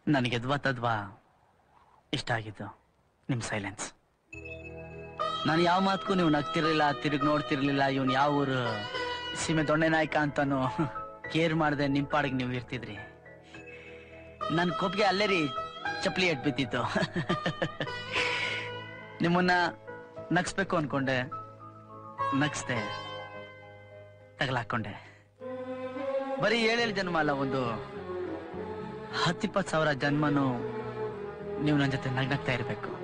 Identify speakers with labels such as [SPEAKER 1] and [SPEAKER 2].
[SPEAKER 1] ನನಗೆ ಎದ್ವಾ ತದ್ವಾ ಇಷ್ಟ ಆಗಿದ್ದು ನಿಮ್ ಸೈಲೆನ್ಸ್ ನಾನು ಯಾವ ಮಾತಕ್ಕೂ ನೀವು ನಗ್ತಿರ್ಲಿಲ್ಲ ತಿರುಗಿ ನೋಡ್ತಿರ್ಲಿಲ್ಲ ಇವನ್ ಯಾವ ಊರು ಸೀಮೆ ದೊಣ್ಣೆ ನಾಯಕ ಅಂತಾನು ಕೇರ್ ಮಾಡದೆ ನಿಮ್ ಪಾಡಿಗೆ ನೀವು ಇರ್ತಿದ್ರಿ ನನ್ ಕೊಪ್ಪಿಗೆ ಅಲ್ಲೇ ರೀ ಚಪ್ಪಲಿ ಎಟ್ ಬಿದ್ದಿತ್ತು ನಿಮ್ಮನ್ನ ನಗ್ಸ್ಬೇಕು ಅನ್ಕೊಂಡೆ ನಗ್ಸ್ದೆ ತಗಲಾಕೊಂಡೆ ಬರೀ ಏಳೇಳು ಜನ್ಮ ಅಲ್ಲ ಒಂದು ಹತ್ತಿಪ್ಪತ್ತು ಸಾವಿರ ಜನ್ಮನು ನೀವು ನನ್ನ ಜೊತೆ ನಗ್ನಗ್ತಾ ಇರ್ಬೇಕು